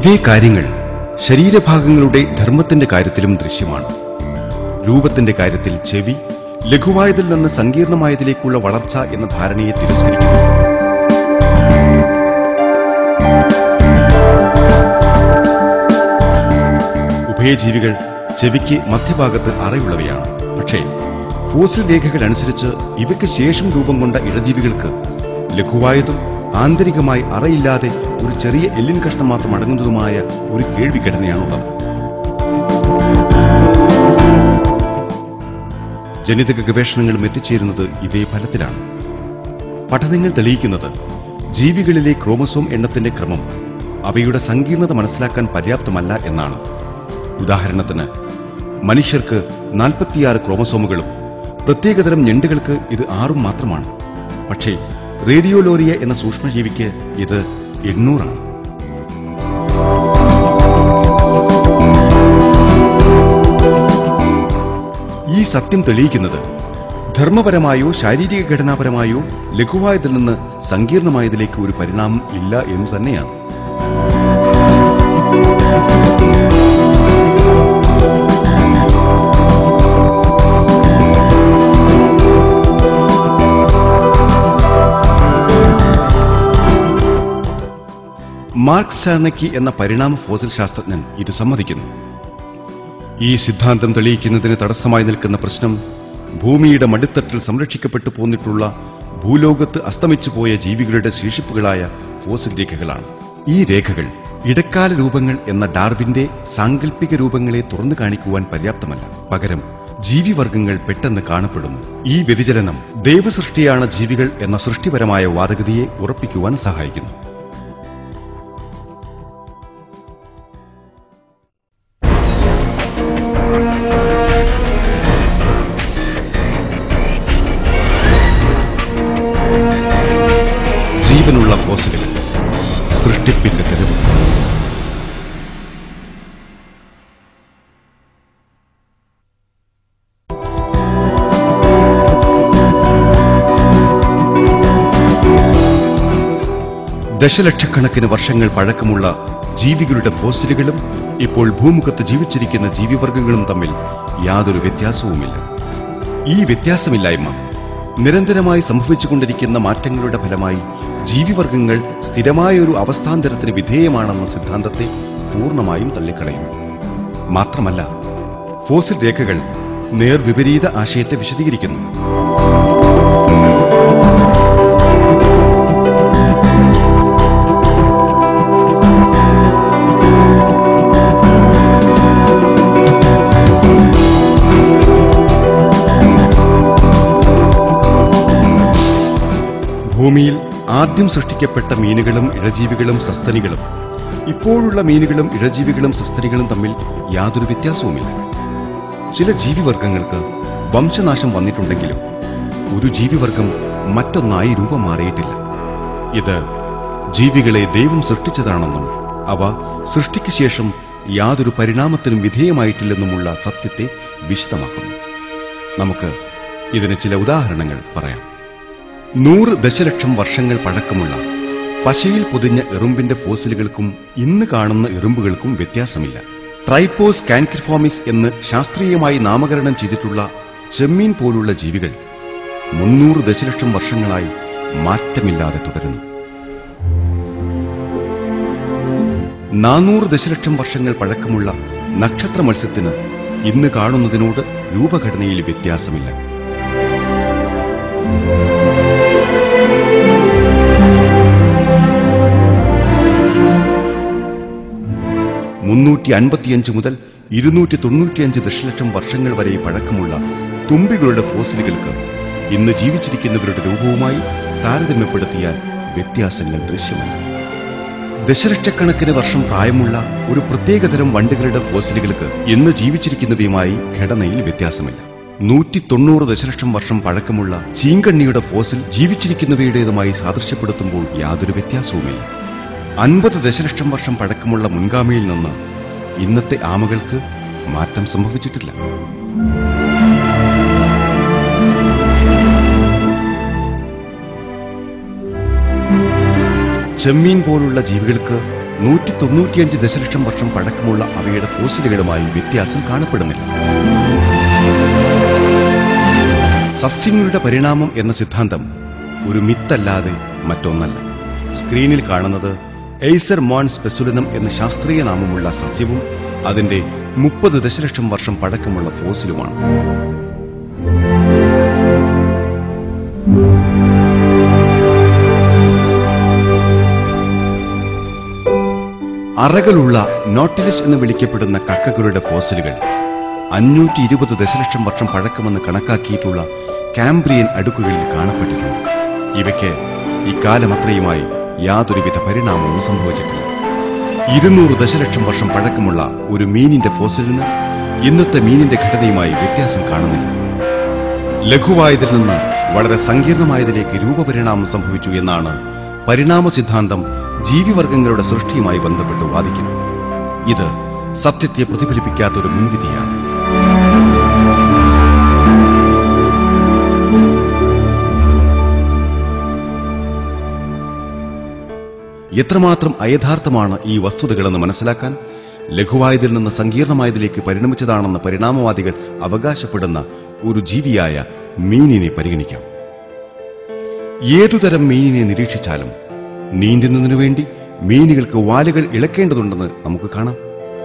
ഇതേ കാര്യങ്ങൾ ശരീരഭാഗങ്ങളുടെ ധർമ്മത്തിന്റെ കാര്യത്തിലും ദൃശ്യമാണ് രൂപത്തിന്റെ കാര്യത്തിൽ ചെവി ലഘുവായതിൽ നിന്ന് സങ്കീർണമായതിലേക്കുള്ള വളർച്ച എന്ന ധാരണയെ തിരസ്കരിക്കുന്നു ഉഭയജീവികൾ ചെവിക്ക് മധ്യഭാഗത്ത് അറയുള്ളവയാണ് പക്ഷേ ഫോസിൽ രേഖകൾ അനുസരിച്ച് ഇവയ്ക്ക് ശേഷം രൂപം കൊണ്ട ഇഴജീവികൾക്ക് ലഘുവായതും ആന്തരികമായി അറയില്ലാതെ ഒരു ചെറിയ എല്ലിൻ കഷ്ണം മാത്രം അടങ്ങുന്നതുമായ ഒരു കേൾവിഘടനയാണുള്ളത് ജനിതക ഗവേഷണങ്ങളും എത്തിച്ചേരുന്നത് ഇതേ ഫലത്തിലാണ് പഠനങ്ങൾ തെളിയിക്കുന്നത് ജീവികളിലെ ക്രോമസോം എണ്ണത്തിന്റെ ക്രമം അവയുടെ സങ്കീർണത മനസ്സിലാക്കാൻ പര്യാപ്തമല്ല എന്നാണ് ഉദാഹരണത്തിന് മനുഷ്യർക്ക് നാൽപ്പത്തിയാറ് ക്രോമസോമുകളും പ്രത്യേകതരം ഞണ്ടുകൾക്ക് ഇത് ആറും മാത്രമാണ് പക്ഷേ റേഡിയോലോറിയ എന്ന സൂക്ഷ്മജീവിക്ക് ഇത് എണ്ണൂറാണ് ഈ സത്യം തെളിയിക്കുന്നത് ധർമ്മപരമായോ ശാരീരിക ഘടനാപരമായോ ലഘുവായതിൽ നിന്ന് സങ്കീർണമായതിലേക്ക് ഒരു പരിണാമം ഇല്ല എന്നു തന്നെയാണ് മാർക്ക് സാർണക്കി എന്ന പരിണാമ ഫോസിൽ ശാസ്ത്രജ്ഞൻ ഇത് സമ്മതിക്കുന്നു ഈ സിദ്ധാന്തം തെളിയിക്കുന്നതിന് തടസ്സമായി നിൽക്കുന്ന പ്രശ്നം ഭൂമിയുടെ മടിത്തട്ടിൽ സംരക്ഷിക്കപ്പെട്ടു പോന്നിട്ടുള്ള ഭൂലോകത്ത് അസ്തമിച്ചു പോയ ജീവികളുടെ ശേഷിപ്പുകളായ ഫോസിൽ രേഖകളാണ് ഈ രേഖകൾ ഇടക്കാല രൂപങ്ങൾ എന്ന ഡാർവിന്റെ സാങ്കല്പിക രൂപങ്ങളെ തുറന്നു കാണിക്കുവാൻ പര്യാപ്തമല്ല പകരം ജീവിവർഗങ്ങൾ പെട്ടെന്ന് കാണപ്പെടുന്നു ഈ വ്യതിചലനം ദൈവസൃഷ്ടിയാണ് ജീവികൾ എന്ന സൃഷ്ടിപരമായ വാദഗതിയെ ഉറപ്പിക്കുവാൻ സഹായിക്കുന്നു ജീവനുള്ള ഫോസിലുകൾ സൃഷ്ടിപ്പിന്റെ തെരുവ് ദശലക്ഷക്കണക്കിന് വർഷങ്ങൾ പഴക്കമുള്ള ജീവികളുടെ ഫോസിലുകളും ഇപ്പോൾ ഭൂമുഖത്ത് ജീവിച്ചിരിക്കുന്ന ജീവിവർഗങ്ങളും തമ്മിൽ യാതൊരു വ്യത്യാസവുമില്ല ഈ വ്യത്യാസമില്ലായ്മ നിരന്തരമായി സംഭവിച്ചുകൊണ്ടിരിക്കുന്ന മാറ്റങ്ങളുടെ ഫലമായി ജീവിവർഗങ്ങൾ സ്ഥിരമായ ഒരു അവസ്ഥാന്തരത്തിന് വിധേയമാണെന്ന സിദ്ധാന്തത്തെ പൂർണ്ണമായും തള്ളിക്കളയുന്നു മാത്രമല്ല ഫോസിൽ രേഖകൾ നേർവിപരീത ആശയത്തെ വിശദീകരിക്കുന്നു ഭൂമിയിൽ ആദ്യം സൃഷ്ടിക്കപ്പെട്ട മീനുകളും ഇഴജീവികളും സസ്തനികളും ഇപ്പോഴുള്ള മീനുകളും ഇഴജീവികളും സസ്തനികളും തമ്മിൽ യാതൊരു വ്യത്യാസവുമില്ല ചില ജീവിവർഗങ്ങൾക്ക് വംശനാശം വന്നിട്ടുണ്ടെങ്കിലും ഒരു ജീവിവർഗം മറ്റൊന്നായി രൂപം മാറിയിട്ടില്ല ഇത് ജീവികളെ ദൈവം സൃഷ്ടിച്ചതാണെന്നും അവ സൃഷ്ടിക്ക് ശേഷം യാതൊരു പരിണാമത്തിനും വിധേയമായിട്ടില്ലെന്നുമുള്ള സത്യത്തെ വിശദമാക്കുന്നു നമുക്ക് ഇതിന് ചില ഉദാഹരണങ്ങൾ പറയാം നൂറ് ദശലക്ഷം വർഷങ്ങൾ പഴക്കമുള്ള പശയിൽ പൊതിഞ്ഞ എറുമ്പിന്റെ ഫോസിലുകൾക്കും ഇന്ന് കാണുന്ന എറുമ്പുകൾക്കും വ്യത്യാസമില്ല ട്രൈപ്പോസ് കാൻക്രിഫോമിസ് എന്ന് ശാസ്ത്രീയമായി നാമകരണം ചെയ്തിട്ടുള്ള ചെമ്മീൻ പോലുള്ള ജീവികൾ മുന്നൂറ് ദശലക്ഷം വർഷങ്ങളായി മാറ്റമില്ലാതെ തുടരുന്നു നാനൂറ് ദശലക്ഷം വർഷങ്ങൾ പഴക്കമുള്ള നക്ഷത്ര മത്സ്യത്തിന് ഇന്ന് കാണുന്നതിനോട് രൂപഘടനയിൽ വ്യത്യാസമില്ല മുന്നൂറ്റി അൻപത്തിയഞ്ച് മുതൽ ഇരുന്നൂറ്റി തൊണ്ണൂറ്റിയഞ്ച് ദശലക്ഷം വർഷങ്ങൾ വരെ പഴക്കമുള്ള തുമ്പികളുടെ ഫോസിലുകൾക്ക് ഇന്ന് ജീവിച്ചിരിക്കുന്നവരുടെ രൂപവുമായി താരതമ്യപ്പെടുത്തിയാൽ വ്യത്യാസങ്ങൾ ദൃശ്യമല്ല ദശലക്ഷക്കണക്കിന് വർഷം പ്രായമുള്ള ഒരു പ്രത്യേകതരം വണ്ടുകളുടെ ഫോസിലുകൾക്ക് ഇന്ന് ജീവിച്ചിരിക്കുന്നവയുമായി ഘടനയിൽ വ്യത്യാസമില്ല നൂറ്റി തൊണ്ണൂറ് ദശലക്ഷം വർഷം പഴക്കമുള്ള ചീങ്കണ്ണിയുടെ ഫോസിൽ ജീവിച്ചിരിക്കുന്നവയുടേതുമായി സാദൃശ്യപ്പെടുത്തുമ്പോൾ യാതൊരു വ്യത്യാസവുമില്ല അൻപത് ദശലക്ഷം വർഷം പഴക്കമുള്ള മുൻഗാമിയിൽ നിന്ന് ഇന്നത്തെ ആമകൾക്ക് മാറ്റം സംഭവിച്ചിട്ടില്ല ചെമ്മീൻ പോലുള്ള ജീവികൾക്ക് നൂറ്റി തൊണ്ണൂറ്റിയഞ്ച് ദശലക്ഷം വർഷം പഴക്കമുള്ള അവയുടെ ഫോസിലുകളുമായി വ്യത്യാസം കാണപ്പെടുന്നില്ല സസ്യങ്ങളുടെ പരിണാമം എന്ന സിദ്ധാന്തം ഒരു മിത്തല്ലാതെ മറ്റൊന്നല്ല സ്ക്രീനിൽ കാണുന്നത് എയ്സർ മോൺ സ്പെസുലിനം എന്ന ശാസ്ത്രീയ നാമമുള്ള സസ്യവും അതിന്റെ മുപ്പത് ദശലക്ഷം വർഷം പഴക്കമുള്ള ഫോസിലുമാണ് അറകളുള്ള നോട്ടിലിസ് എന്ന് വിളിക്കപ്പെടുന്ന കക്കകളുടെ ഫോസിലുകൾ അഞ്ഞൂറ്റി ഇരുപത് ദശലക്ഷം വർഷം പഴക്കമെന്ന് കണക്കാക്കിയിട്ടുള്ള കാംബ്രിയൻ അടുക്കുകളിൽ കാണപ്പെട്ടിട്ടുണ്ട് ഇവയ്ക്ക് ഇക്കാലമത്രയുമായി യാതൊരുവിധ പരിണാമവും സംഭവിച്ചിട്ടില്ല ഇരുന്നൂറ് ദശലക്ഷം വർഷം പഴക്കമുള്ള ഒരു മീനിന്റെ ഫോസിലിന് ഇന്നത്തെ മീനിന്റെ ഘടനയുമായി വ്യത്യാസം കാണുന്നില്ല ലഘുവായതിൽ നിന്ന് വളരെ സങ്കീർണമായതിലേക്ക് രൂപപരിണാമം സംഭവിച്ചു എന്നാണ് പരിണാമ സിദ്ധാന്തം ജീവിവർഗങ്ങളുടെ സൃഷ്ടിയുമായി ബന്ധപ്പെട്ട് വാദിക്കുന്നത് ഇത് സത്യത്തെ പ്രതിഫലിപ്പിക്കാത്ത ഒരു മുൻവിധിയാണ് എത്രമാത്രം അയഥാർത്ഥമാണ് ഈ വസ്തുതകളെന്ന് മനസ്സിലാക്കാൻ ലഘുവായതിൽ നിന്ന് സങ്കീർണമായതിലേക്ക് പരിണമിച്ചതാണെന്ന് പരിണാമവാദികൾ അവകാശപ്പെടുന്ന ഒരു ജീവിയായ മീനിനെ പരിഗണിക്കാം ഏതുതരം മീനിനെ നിരീക്ഷിച്ചാലും നീന്തുന്നതിനു വേണ്ടി മീനുകൾക്ക് വാലുകൾ ഇളക്കേണ്ടതുണ്ടെന്ന് നമുക്ക് കാണാം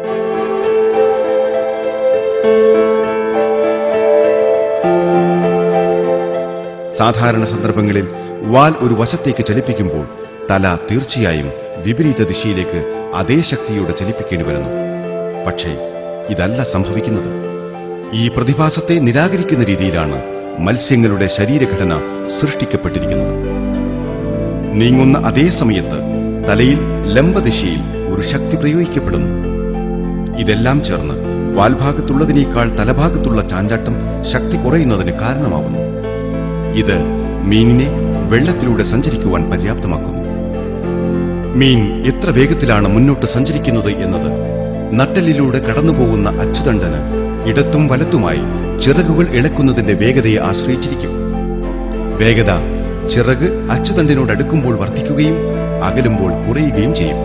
സാധാരണ സന്ദർഭങ്ങളിൽ വാൽ ഒരു വശത്തേക്ക് ചലിപ്പിക്കുമ്പോൾ തല തീർച്ചയായും വിപരീത ദിശയിലേക്ക് അതേ ശക്തിയോടെ ചലിപ്പിക്കേണ്ടി വരുന്നു പക്ഷേ ഇതല്ല സംഭവിക്കുന്നത് ഈ പ്രതിഭാസത്തെ നിരാകരിക്കുന്ന രീതിയിലാണ് മത്സ്യങ്ങളുടെ ശരീരഘടന സൃഷ്ടിക്കപ്പെട്ടിരിക്കുന്നത് നീങ്ങുന്ന അതേ സമയത്ത് തലയിൽ ലംബദിശയിൽ ഒരു ശക്തി പ്രയോഗിക്കപ്പെടുന്നു ഇതെല്ലാം ചേർന്ന് വാൽഭാഗത്തുള്ളതിനേക്കാൾ തലഭാഗത്തുള്ള ചാഞ്ചാട്ടം ശക്തി കുറയുന്നതിന് കാരണമാവുന്നു ഇത് മീനിനെ വെള്ളത്തിലൂടെ സഞ്ചരിക്കുവാൻ പര്യാപ്തമാക്കുന്നു മീൻ എത്ര വേഗത്തിലാണ് മുന്നോട്ട് സഞ്ചരിക്കുന്നത് എന്നത് നട്ടലിലൂടെ കടന്നുപോകുന്ന അച്ചുതണ്ടന് ഇടത്തും വലത്തുമായി ചിറകുകൾ ഇളക്കുന്നതിന്റെ വേഗതയെ ആശ്രയിച്ചിരിക്കും വേഗത ചിറക് അച്ചുതണ്ടിനോട് അടുക്കുമ്പോൾ വർദ്ധിക്കുകയും അകലുമ്പോൾ കുറയുകയും ചെയ്യും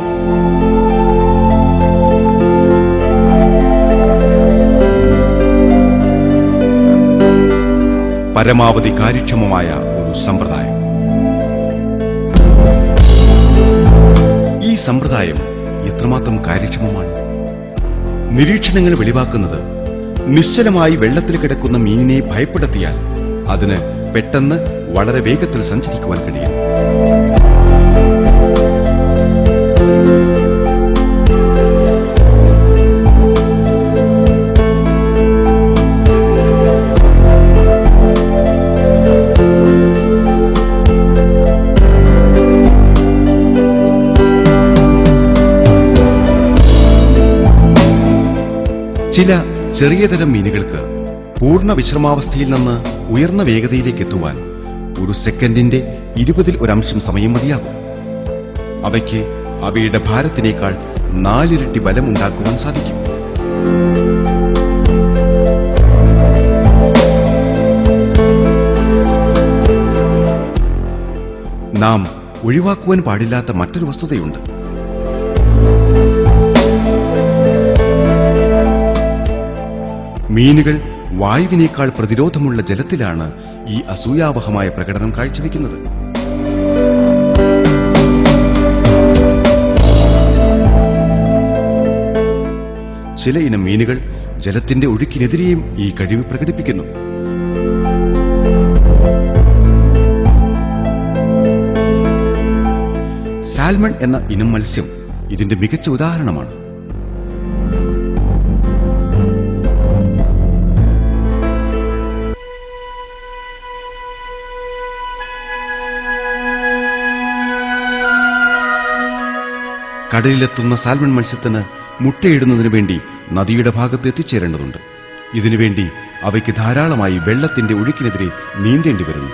പരമാവധി കാര്യക്ഷമമായ ഒരു സമ്പ്രദായം ഈ സമ്പ്രദായം എത്രമാത്രം കാര്യക്ഷമമാണ് നിരീക്ഷണങ്ങൾ വെളിവാക്കുന്നത് നിശ്ചലമായി വെള്ളത്തിൽ കിടക്കുന്ന മീനിനെ ഭയപ്പെടുത്തിയാൽ അതിന് പെട്ടെന്ന് വളരെ വേഗത്തിൽ സഞ്ചരിക്കുവാൻ കഴിയും ചില ചെറിയ തരം മീനുകൾക്ക് പൂർണ്ണ വിശ്രമാവസ്ഥയിൽ നിന്ന് ഉയർന്ന വേഗതയിലേക്ക് എത്തുവാൻ ഒരു സെക്കൻഡിന്റെ ഇരുപതിൽ ഒരംശം സമയം മതിയാകും അവയ്ക്ക് അവയുടെ ഭാരത്തിനേക്കാൾ നാലിരട്ടി ബലം ഉണ്ടാക്കുവാൻ സാധിക്കും നാം ഒഴിവാക്കുവാൻ പാടില്ലാത്ത മറ്റൊരു വസ്തുതയുണ്ട് മീനുകൾ വായുവിനേക്കാൾ പ്രതിരോധമുള്ള ജലത്തിലാണ് ഈ അസൂയാവഹമായ പ്രകടനം കാഴ്ചവെക്കുന്നത് ചില ഇനം മീനുകൾ ജലത്തിന്റെ ഒഴുക്കിനെതിരെയും ഈ കഴിവ് പ്രകടിപ്പിക്കുന്നു സാൽമൺ എന്ന ഇനം മത്സ്യം ഇതിന്റെ മികച്ച ഉദാഹരണമാണ് കടലിലെത്തുന്ന സാൽമൺ മത്സ്യത്തിന് മുട്ടയിടുന്നതിനു വേണ്ടി നദിയുടെ ഭാഗത്ത് എത്തിച്ചേരേണ്ടതുണ്ട് ഇതിനുവേണ്ടി അവയ്ക്ക് ധാരാളമായി വെള്ളത്തിന്റെ ഒഴുക്കിനെതിരെ നീന്തേണ്ടി വരുന്നു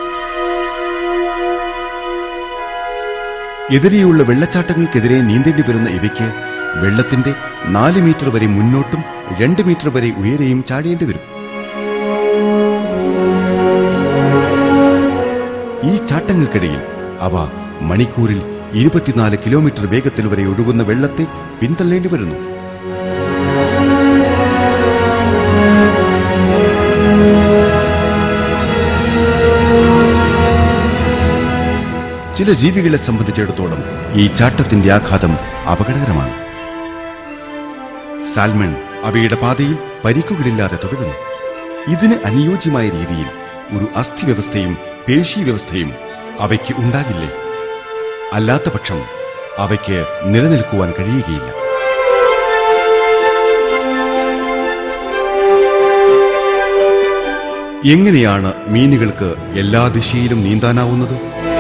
എതിരെയുള്ള വെള്ളച്ചാട്ടങ്ങൾക്കെതിരെ നീന്തേണ്ടി വരുന്ന ഇവയ്ക്ക് വെള്ളത്തിന്റെ നാല് മീറ്റർ വരെ മുന്നോട്ടും രണ്ട് മീറ്റർ വരെ ഉയരെയും ചാടേണ്ടി വരും ഈ ചാട്ടങ്ങൾക്കിടയിൽ അവ മണിക്കൂറിൽ ഇരുപത്തിനാല് കിലോമീറ്റർ വേഗത്തിൽ വരെ ഒഴുകുന്ന വെള്ളത്തെ പിന്തള്ളേണ്ടി വരുന്നു ചില ജീവികളെ സംബന്ധിച്ചിടത്തോളം ഈ ചാട്ടത്തിന്റെ ആഘാതം അപകടകരമാണ് സാൽമൺ അവയുടെ പാതയിൽ പരിക്കുകളില്ലാതെ തുടരുന്നു ഇതിന് അനുയോജ്യമായ രീതിയിൽ ഒരു അസ്ഥിവ്യവസ്ഥയും പേശി വ്യവസ്ഥയും അവയ്ക്ക് ഉണ്ടാകില്ലേ അല്ലാത്ത പക്ഷം അവയ്ക്ക് നിലനിൽക്കുവാൻ കഴിയുകയില്ല എങ്ങനെയാണ് മീനുകൾക്ക് എല്ലാ ദിശയിലും നീന്താനാവുന്നത്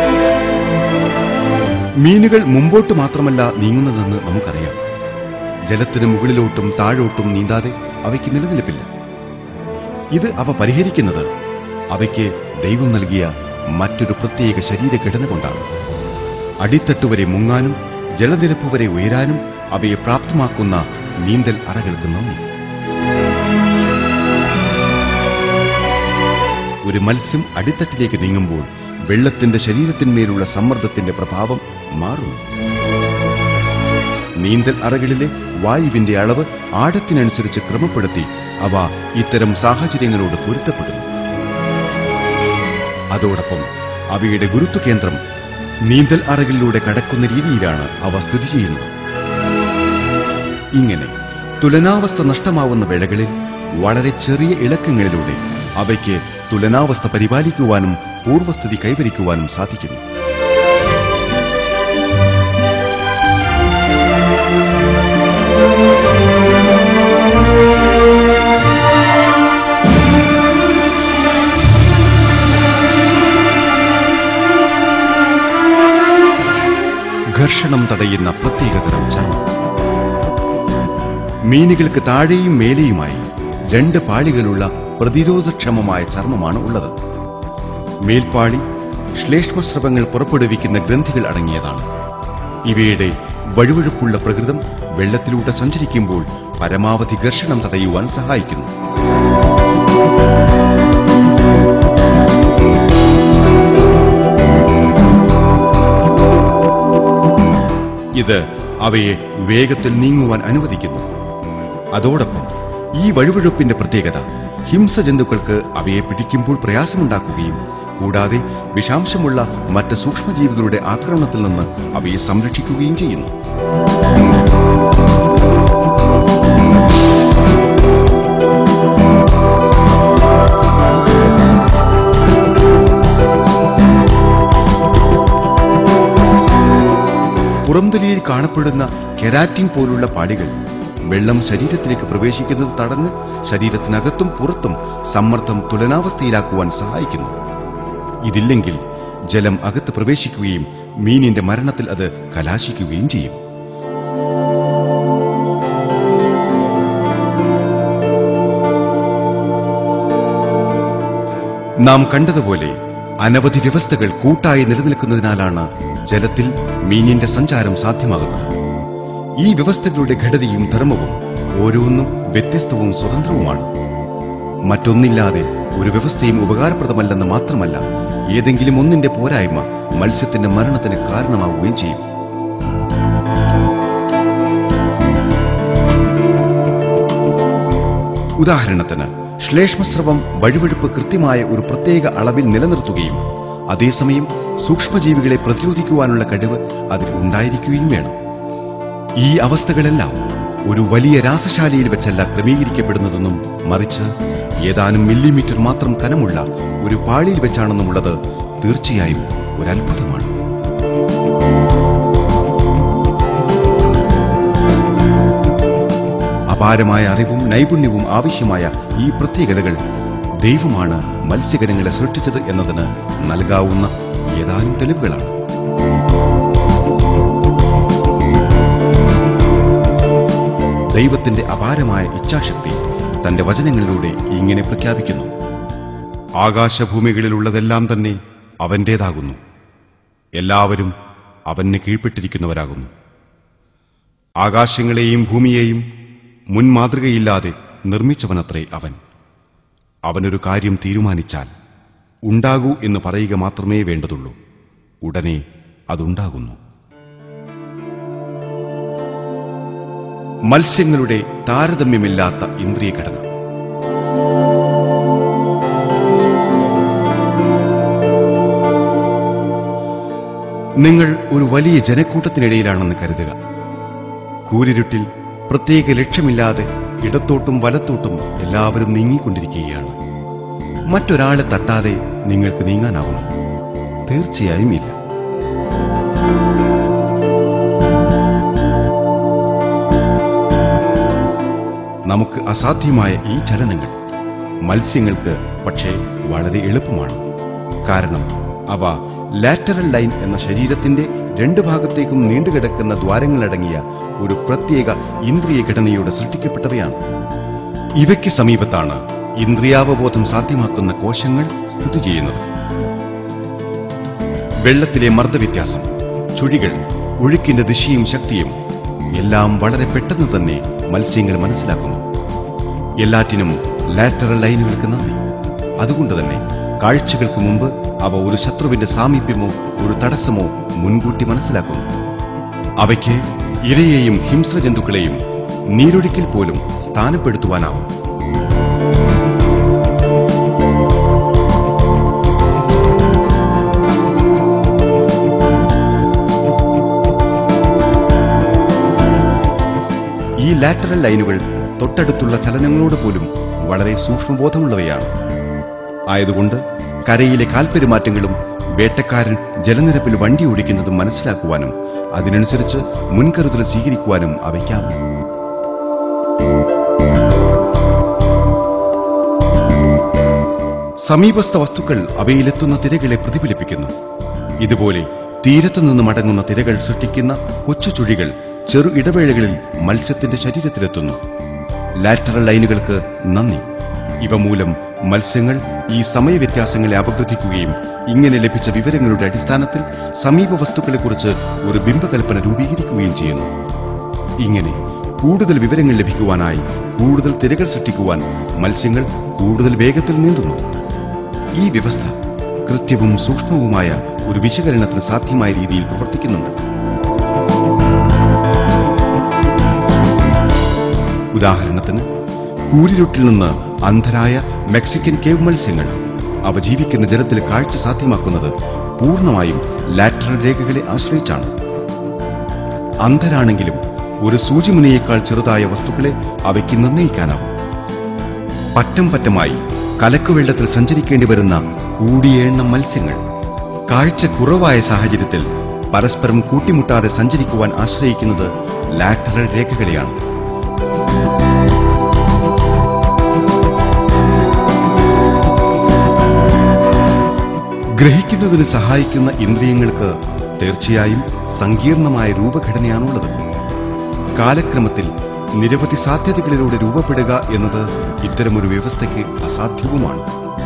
മീനുകൾ മുമ്പോട്ട് മാത്രമല്ല നീങ്ങുന്നതെന്ന് നമുക്കറിയാം ജലത്തിന് മുകളിലോട്ടും താഴോട്ടും നീന്താതെ അവയ്ക്ക് നിലനിൽപ്പില്ല ഇത് അവ പരിഹരിക്കുന്നത് അവയ്ക്ക് ദൈവം നൽകിയ മറ്റൊരു പ്രത്യേക ശരീരഘടന കൊണ്ടാണ് അടിത്തട്ട് വരെ മുങ്ങാനും ജലനിരപ്പ് വരെ ഉയരാനും അവയെ പ്രാപ്തമാക്കുന്ന നീന്തൽ അറകൾക്ക് നന്ദി ഒരു മത്സ്യം അടിത്തട്ടിലേക്ക് നീങ്ങുമ്പോൾ വെള്ളത്തിന്റെ ശരീരത്തിന്മേലുള്ള സമ്മർദ്ദത്തിന്റെ പ്രഭാവം മാറുന്നു നീന്തൽ അറകളിലെ വായുവിന്റെ അളവ് ആഴത്തിനനുസരിച്ച് ക്രമപ്പെടുത്തി അവ ഇത്തരം സാഹചര്യങ്ങളോട് പൊരുത്തപ്പെടുന്നു അതോടൊപ്പം അവയുടെ ഗുരുത്വ കേന്ദ്രം നീന്തൽ അറകളിലൂടെ കടക്കുന്ന രീതിയിലാണ് അവ സ്ഥിതി ചെയ്യുന്നത് ഇങ്ങനെ തുലനാവസ്ഥ നഷ്ടമാവുന്ന വേളകളിൽ വളരെ ചെറിയ ഇളക്കങ്ങളിലൂടെ അവയ്ക്ക് തുലനാവസ്ഥ പരിപാലിക്കുവാനും പൂർവ്വസ്ഥിതി കൈവരിക്കുവാനും സാധിക്കുന്നു ഘർഷണം തടയുന്ന പ്രത്യേകതരം ചർമ്മം മീനുകൾക്ക് താഴെയും മേലെയുമായി രണ്ട് പാളികളുള്ള പ്രതിരോധക്ഷമമായ ചർമ്മമാണ് ഉള്ളത് മേൽപ്പാളി ശ്ലേഷ്മസ്രവങ്ങൾ പുറപ്പെടുവിക്കുന്ന ഗ്രന്ഥികൾ അടങ്ങിയതാണ് ഇവയുടെ വഴുവഴുപ്പുള്ള പ്രകൃതം വെള്ളത്തിലൂടെ സഞ്ചരിക്കുമ്പോൾ പരമാവധി ഘർഷണം തടയുവാൻ സഹായിക്കുന്നു ഇത് അവയെ വേഗത്തിൽ നീങ്ങുവാൻ അനുവദിക്കുന്നു അതോടൊപ്പം ഈ വഴുവഴുപ്പിന്റെ പ്രത്യേകത ഹിംസജന്തുക്കൾക്ക് അവയെ പിടിക്കുമ്പോൾ പ്രയാസമുണ്ടാക്കുകയും കൂടാതെ വിഷാംശമുള്ള മറ്റ് സൂക്ഷ്മജീവികളുടെ ആക്രമണത്തിൽ നിന്ന് അവയെ സംരക്ഷിക്കുകയും ചെയ്യുന്നു പുറംതൊലിയിൽ കാണപ്പെടുന്ന കെരാറ്റിൻ പോലുള്ള പാളികൾ വെള്ളം ശരീരത്തിലേക്ക് പ്രവേശിക്കുന്നത് തടഞ്ഞ് ശരീരത്തിനകത്തും പുറത്തും സമ്മർദ്ദം തുലനാവസ്ഥയിലാക്കുവാൻ സഹായിക്കുന്നു ഇതില്ലെങ്കിൽ ജലം അകത്ത് പ്രവേശിക്കുകയും മീനിന്റെ മരണത്തിൽ അത് കലാശിക്കുകയും ചെയ്യും നാം കണ്ടതുപോലെ അനവധി വ്യവസ്ഥകൾ കൂട്ടായി നിലനിൽക്കുന്നതിനാലാണ് ജലത്തിൽ മീനിന്റെ സഞ്ചാരം സാധ്യമാകുന്നത് ഈ വ്യവസ്ഥകളുടെ ഘടനയും ധർമ്മവും ഓരോന്നും വ്യത്യസ്തവും സ്വതന്ത്രവുമാണ് മറ്റൊന്നില്ലാതെ ഒരു വ്യവസ്ഥയും ഉപകാരപ്രദമല്ലെന്ന് മാത്രമല്ല ഏതെങ്കിലും ഒന്നിന്റെ പോരായ്മ മത്സ്യത്തിന്റെ മരണത്തിന് കാരണമാവുകയും ചെയ്യും ഉദാഹരണത്തിന് ശ്ലേഷ്മസ്രവം വഴുവഴുപ്പ് കൃത്യമായ ഒരു പ്രത്യേക അളവിൽ നിലനിർത്തുകയും അതേസമയം സൂക്ഷ്മജീവികളെ പ്രതിരോധിക്കുവാനുള്ള കഴിവ് അതിൽ ഉണ്ടായിരിക്കുകയും വേണം ഈ അവസ്ഥകളെല്ലാം ഒരു വലിയ രാസശാലയിൽ വെച്ചല്ല ക്രമീകരിക്കപ്പെടുന്നതെന്നും മറിച്ച് ഏതാനും മില്ലിമീറ്റർ മാത്രം കനമുള്ള ഒരു പാളിയിൽ വെച്ചാണെന്നുമുള്ളത് തീർച്ചയായും ഒരു അത്ഭുതമാണ് അപാരമായ അറിവും നൈപുണ്യവും ആവശ്യമായ ഈ പ്രത്യേകതകൾ ദൈവമാണ് മത്സ്യഗണങ്ങളെ സൃഷ്ടിച്ചത് എന്നതിന് നൽകാവുന്ന ഏതാനും തെളിവുകളാണ് ദൈവത്തിന്റെ അപാരമായ ഇച്ഛാശക്തി തന്റെ വചനങ്ങളിലൂടെ ഇങ്ങനെ പ്രഖ്യാപിക്കുന്നു ആകാശഭൂമികളിലുള്ളതെല്ലാം തന്നെ അവന്റേതാകുന്നു എല്ലാവരും അവന് കീഴ്പ്പെട്ടിരിക്കുന്നവരാകുന്നു ആകാശങ്ങളെയും ഭൂമിയെയും മുൻമാതൃകയില്ലാതെ നിർമ്മിച്ചവനത്രേ അവൻ അവനൊരു കാര്യം തീരുമാനിച്ചാൽ ഉണ്ടാകൂ എന്ന് പറയുക മാത്രമേ വേണ്ടതുള്ളൂ ഉടനെ അതുണ്ടാകുന്നു മത്സ്യങ്ങളുടെ താരതമ്യമില്ലാത്ത ഇന്ദ്രിയഘടന നിങ്ങൾ ഒരു വലിയ ജനക്കൂട്ടത്തിനിടയിലാണെന്ന് കരുതുക കൂരിരുട്ടിൽ പ്രത്യേക ലക്ഷ്യമില്ലാതെ ഇടത്തോട്ടും വലത്തോട്ടും എല്ലാവരും നീങ്ങിക്കൊണ്ടിരിക്കുകയാണ് മറ്റൊരാളെ തട്ടാതെ നിങ്ങൾക്ക് നീങ്ങാനാവുമോ തീർച്ചയായും ഇല്ല നമുക്ക് അസാധ്യമായ ഈ ചലനങ്ങൾ മത്സ്യങ്ങൾക്ക് പക്ഷേ വളരെ എളുപ്പമാണ് കാരണം അവ ലാറ്ററൽ ലൈൻ എന്ന ശരീരത്തിന്റെ രണ്ട് ഭാഗത്തേക്കും നീണ്ടുകിടക്കുന്ന ദ്വാരങ്ങളടങ്ങിയ ഒരു പ്രത്യേക ഇന്ദ്രിയ ഘടനയോടെ സൃഷ്ടിക്കപ്പെട്ടവയാണ് ഇവയ്ക്ക് സമീപത്താണ് ഇന്ദ്രിയാവബോധം സാധ്യമാക്കുന്ന കോശങ്ങൾ സ്ഥിതി ചെയ്യുന്നത് വെള്ളത്തിലെ മർദ്ദവ്യത്യാസം ചുഴികൾ ഒഴുക്കിന്റെ ദിശയും ശക്തിയും എല്ലാം വളരെ പെട്ടെന്ന് തന്നെ മത്സ്യങ്ങൾ മനസ്സിലാക്കുന്നു എല്ലാറ്റിനും ലാറ്ററൽ ലൈനുകൾക്ക് നന്ദി അതുകൊണ്ട് തന്നെ കാഴ്ചകൾക്ക് മുമ്പ് അവ ഒരു ശത്രുവിന്റെ സാമീപ്യമോ ഒരു തടസ്സമോ മുൻകൂട്ടി മനസ്സിലാക്കുന്നു അവയ്ക്ക് ഇരയെയും ഹിംസ്രജന്തുക്കളെയും നീരൊഴുക്കിൽ പോലും സ്ഥാനപ്പെടുത്തുവാനാവും ഈ ലാറ്ററൽ ലൈനുകൾ തൊട്ടടുത്തുള്ള ചലനങ്ങളോട് പോലും വളരെ സൂക്ഷ്മബോധമുള്ളവയാണ് ആയതുകൊണ്ട് കരയിലെ കാൽപ്പെരുമാറ്റങ്ങളും വേട്ടക്കാരൻ ജലനിരപ്പിൽ വണ്ടി ഓടിക്കുന്നതും മനസ്സിലാക്കുവാനും അതിനനുസരിച്ച് മുൻകരുതൽ സ്വീകരിക്കുവാനും അവയ്ക്കാവും സമീപസ്ഥ വസ്തുക്കൾ അവയിലെത്തുന്ന തിരകളെ പ്രതിഫലിപ്പിക്കുന്നു ഇതുപോലെ തീരത്തു നിന്ന് മടങ്ങുന്ന തിരകൾ സൃഷ്ടിക്കുന്ന കൊച്ചു ചുഴികൾ ചെറു ഇടവേളകളിൽ മത്സ്യത്തിന്റെ ശരീരത്തിലെത്തുന്നു ലാറ്ററൽ ലൈനുകൾക്ക് നന്ദി ഇവ മൂലം മത്സ്യങ്ങൾ ഈ സമയവ്യത്യാസങ്ങളെ അപഗ്രഥിക്കുകയും ഇങ്ങനെ ലഭിച്ച വിവരങ്ങളുടെ അടിസ്ഥാനത്തിൽ സമീപ വസ്തുക്കളെക്കുറിച്ച് ഒരു ബിംബകൽപ്പന രൂപീകരിക്കുകയും ചെയ്യുന്നു ഇങ്ങനെ കൂടുതൽ വിവരങ്ങൾ ലഭിക്കുവാനായി കൂടുതൽ തിരകൾ സൃഷ്ടിക്കുവാൻ മത്സ്യങ്ങൾ കൂടുതൽ വേഗത്തിൽ നീന്തുന്നു ഈ വ്യവസ്ഥ കൃത്യവും സൂക്ഷ്മവുമായ ഒരു വിശകലനത്തിന് സാധ്യമായ രീതിയിൽ പ്രവർത്തിക്കുന്നുണ്ട് ഉദാഹരണത്തിന് കൂരിരുട്ടിൽ നിന്ന് അന്ധരായ മെക്സിക്കൻ കേവ് മത്സ്യങ്ങൾ അവ ജീവിക്കുന്ന ജലത്തിൽ കാഴ്ച സാധ്യമാക്കുന്നത് പൂർണ്ണമായും ലാറ്ററൽ രേഖകളെ ആശ്രയിച്ചാണ് അന്ധരാണെങ്കിലും ഒരു സൂചിമുനയേക്കാൾ ചെറുതായ വസ്തുക്കളെ അവയ്ക്ക് നിർണ്ണയിക്കാനാവും പറ്റം പറ്റമായി കലക്കുവെള്ളത്തിൽ സഞ്ചരിക്കേണ്ടി വരുന്ന കൂടിയ എണ്ണം മത്സ്യങ്ങൾ കാഴ്ച കുറവായ സാഹചര്യത്തിൽ പരസ്പരം കൂട്ടിമുട്ടാതെ സഞ്ചരിക്കുവാൻ ആശ്രയിക്കുന്നത് ലാറ്ററൽ രേഖകളെയാണ് ഗ്രഹിക്കുന്നതിന് സഹായിക്കുന്ന ഇന്ദ്രിയങ്ങൾക്ക് തീർച്ചയായും സങ്കീർണമായ രൂപഘടനയാണുള്ളത് കാലക്രമത്തിൽ നിരവധി സാധ്യതകളിലൂടെ രൂപപ്പെടുക എന്നത് ഇത്തരമൊരു വ്യവസ്ഥയ്ക്ക് അസാധ്യവുമാണ്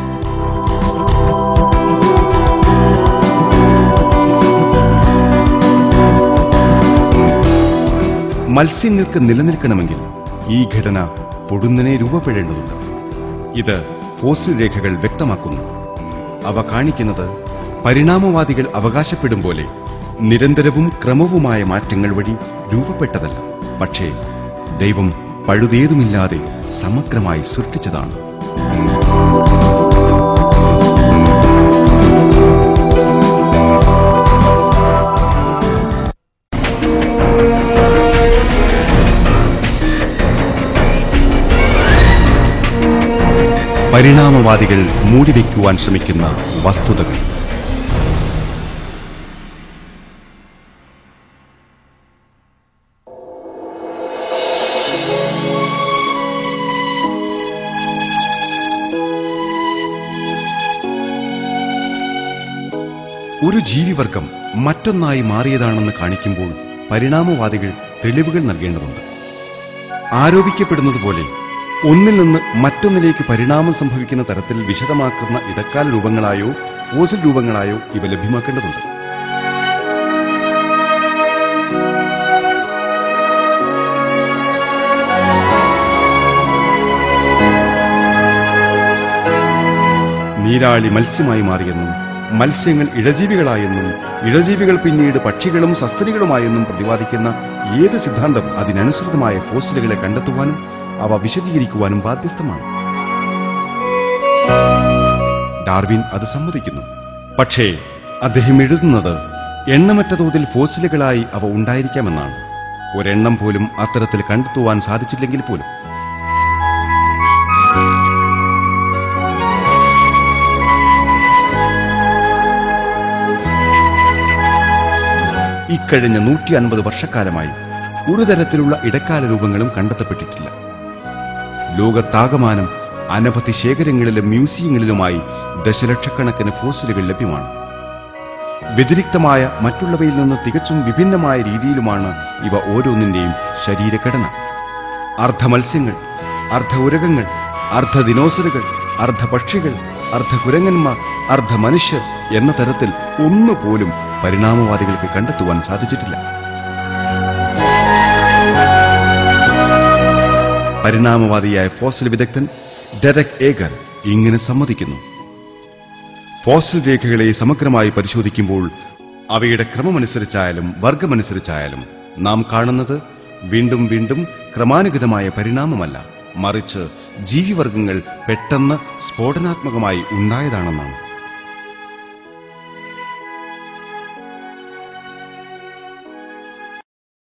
മത്സ്യങ്ങൾക്ക് നിലനിൽക്കണമെങ്കിൽ ഈ ഘടന പൊടുന്നനെ രൂപപ്പെടേണ്ടതുണ്ട് ഇത് ഫോസിൽ രേഖകൾ വ്യക്തമാക്കുന്നു അവ കാണിക്കുന്നത് പരിണാമവാദികൾ അവകാശപ്പെടും പോലെ നിരന്തരവും ക്രമവുമായ മാറ്റങ്ങൾ വഴി രൂപപ്പെട്ടതല്ല പക്ഷേ ദൈവം പഴുതേതുമില്ലാതെ സമഗ്രമായി സൃഷ്ടിച്ചതാണ് പരിണാമവാദികൾ മൂടിവെക്കുവാൻ ശ്രമിക്കുന്ന വസ്തുതകൾ ഒരു ജീവിവർഗം മറ്റൊന്നായി മാറിയതാണെന്ന് കാണിക്കുമ്പോൾ പരിണാമവാദികൾ തെളിവുകൾ നൽകേണ്ടതുണ്ട് ആരോപിക്കപ്പെടുന്നത് പോലെ ഒന്നിൽ നിന്ന് മറ്റൊന്നിലേക്ക് പരിണാമം സംഭവിക്കുന്ന തരത്തിൽ വിശദമാക്കുന്ന ഇടക്കാല രൂപങ്ങളായോ ഫോസിൽ രൂപങ്ങളായോ ഇവ ലഭ്യമാക്കേണ്ടതുണ്ട് നീരാളി മത്സ്യമായി മാറിയെന്നും മത്സ്യങ്ങൾ ഇഴജീവികളായെന്നും ഇഴജീവികൾ പിന്നീട് പക്ഷികളും സസ്തനികളുമായെന്നും പ്രതിപാദിക്കുന്ന ഏത് സിദ്ധാന്തം അതിനനുസൃതമായ ഫോസിലുകളെ കണ്ടെത്തുവാനും അവ വിശദീകരിക്കുവാനും ബാധ്യസ്ഥമാണ് ഡാർവിൻ അത് സമ്മതിക്കുന്നു പക്ഷേ അദ്ദേഹം എഴുതുന്നത് എണ്ണമറ്റ തോതിൽ ഫോസിലുകളായി അവ ഉണ്ടായിരിക്കാമെന്നാണ് ഒരെണ്ണം പോലും അത്തരത്തിൽ കണ്ടെത്തുവാൻ സാധിച്ചില്ലെങ്കിൽ പോലും ഇക്കഴിഞ്ഞ നൂറ്റി അൻപത് വർഷക്കാലമായി ഒരു തരത്തിലുള്ള ഇടക്കാല രൂപങ്ങളും കണ്ടെത്തപ്പെട്ടിട്ടില്ല ലോകത്താകമാനം അനവധി ശേഖരങ്ങളിലും മ്യൂസിയങ്ങളിലുമായി ദശലക്ഷക്കണക്കിന് ഫോസിലുകൾ ലഭ്യമാണ് വ്യതിരിക്തമായ മറ്റുള്ളവയിൽ നിന്ന് തികച്ചും വിഭിന്നമായ രീതിയിലുമാണ് ഇവ ഓരോന്നിന്റെയും ശരീരഘടന അർദ്ധ മത്സ്യങ്ങൾ അർദ്ധ ഉരകങ്ങൾ അർദ്ധ ദിനോസറുകൾ അർദ്ധ പക്ഷികൾ അർദ്ധ കുരങ്ങന്മാർ അർദ്ധ മനുഷ്യർ എന്ന തരത്തിൽ ഒന്നുപോലും പരിണാമവാദികൾക്ക് കണ്ടെത്തുവാൻ സാധിച്ചിട്ടില്ല പരിണാമവാദിയായ ഫോസിൽ വിദഗ്ധൻ ഡെറക് ഏഗർ ഇങ്ങനെ സമ്മതിക്കുന്നു ഫോസിൽ രേഖകളെ സമഗ്രമായി പരിശോധിക്കുമ്പോൾ അവയുടെ ക്രമമനുസരിച്ചായാലും വർഗമനുസരിച്ചായാലും നാം കാണുന്നത് വീണ്ടും വീണ്ടും ക്രമാനുഗതമായ പരിണാമമല്ല മറിച്ച് ജീവിവർഗങ്ങൾ പെട്ടെന്ന് സ്ഫോടനാത്മകമായി ഉണ്ടായതാണെന്നാണ്